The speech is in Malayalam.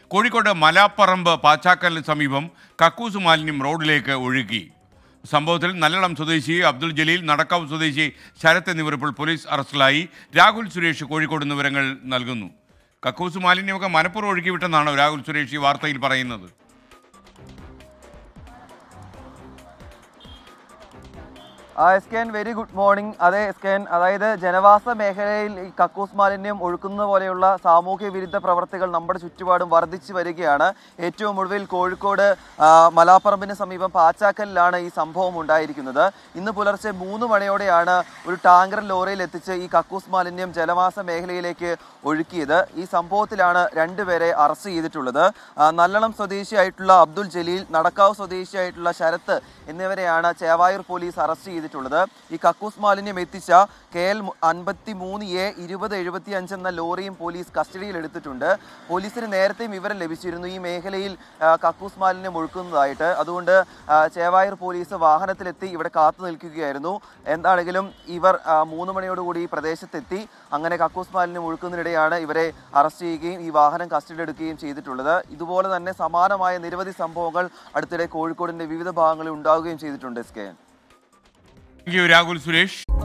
കോഴിക്കോട് മലാപ്പറമ്പ് പാച്ചാക്കലിന് സമീപം കക്കൂസ് മാലിന്യം റോഡിലേക്ക് ഒഴുകി സംഭവത്തിൽ നല്ലളം സ്വദേശി അബ്ദുൾ ജലീൽ നടക്കാവ് സ്വദേശി ശരത് എന്നിവർ ഇപ്പോൾ പോലീസ് അറസ്റ്റിലായി രാഹുൽ സുരേഷ് കോഴിക്കോട് നിന്ന് വിവരങ്ങൾ നൽകുന്നു കക്കൂസ് മാലിന്യമൊക്കെ മനപ്പുറം ഒഴുക്കി വിട്ടെന്നാണ് രാഹുൽ സുരേഷ് ഈ വാർത്തയിൽ പറയുന്നത് S K N very good morning അതെ എസ് കെ എൻ അതായത് ജനവാസ മേഖലയിൽ ഈ കക്കൂസ് മാലിന്യം ഒഴുക്കുന്ന പോലെയുള്ള സാമൂഹ്യ വിരുദ്ധ പ്രവർത്തികൾ നമ്മുടെ ചുറ്റുപാടും വർദ്ധിച്ചു വരികയാണ് ഏറ്റവും ഒടുവിൽ കോഴിക്കോട് ആ, മലാപ്പറമ്പിന് സമീപം പാച്ചാക്കലിലാണ് ഈ സംഭവം ഉണ്ടായിരിക്കുന്നത് ഇന്ന് പുലർച്ചെ മൂന്ന് മണിയോടെയാണ് ഒരു ടാങ്കർ ലോറിയിൽ എത്തിച്ച് ഈ കക്കൂസ് മാലിന്യം ജനവാസ മേഖലയിലേക്ക് ഒഴുക്കിയത് ഈ സംഭവത്തിലാണ് രണ്ടുപേരെ അറസ്റ്റ് ചെയ്തിട്ടുള്ളത് ആ, നല്ലളം സ്വദേശിയായിട്ടുള്ള അബ്ദുൾ ജലീൽ നടക്കാവ് സ്വദേശിയായിട്ടുള്ള ശരത്ത് എന്നിവരെയാണ് ചേവായൂർ പോലീസ് അറസ്റ്റ് ചെയ്തിട്ടുള്ളത് ഈ കക്കൂസ് മാലിന്യം എത്തിച്ച കെ എൽ അൻപത്തി മൂന്ന് എ ഇരുപത് എഴുപത്തി അഞ്ച് എന്ന ലോറിയും പോലീസ് കസ്റ്റഡിയിൽ എടുത്തിട്ടുണ്ട് പോലീസിന് നേരത്തെയും വിവരം ലഭിച്ചിരുന്നു ഈ മേഖലയിൽ ആ, കക്കൂസ് മാലിന്യം ഒഴുക്കുന്നതായിട്ട് അതുകൊണ്ട് ആ, ചേവായൂർ പോലീസ് വാഹനത്തിലെത്തി ഇവിടെ കാത്തു നിൽക്കുകയായിരുന്നു എന്താണെങ്കിലും ഇവർ ആ, മൂന്ന് മണിയോടുകൂടി ഈ പ്രദേശത്തെത്തി അങ്ങനെ കക്കൂസ് മാലിന്യം ഒഴുക്കുന്നതിനിടെയാണ് ഇവരെ അറസ്റ്റ് ചെയ്യുകയും ഈ വാഹനം കസ്റ്റഡി എടുക്കുകയും ചെയ്തിട്ടുള്ളത് ഇതുപോലെ തന്നെ സമാനമായ നിരവധി സംഭവങ്ങൾ അടുത്തിടെ കോഴിക്കോടിന്റെ വിവിധ ഭാഗങ്ങളിൽ ഉണ്ടാവുകയും ചെയ്തിട്ടുണ്ട് S K thank you Rahul Suresh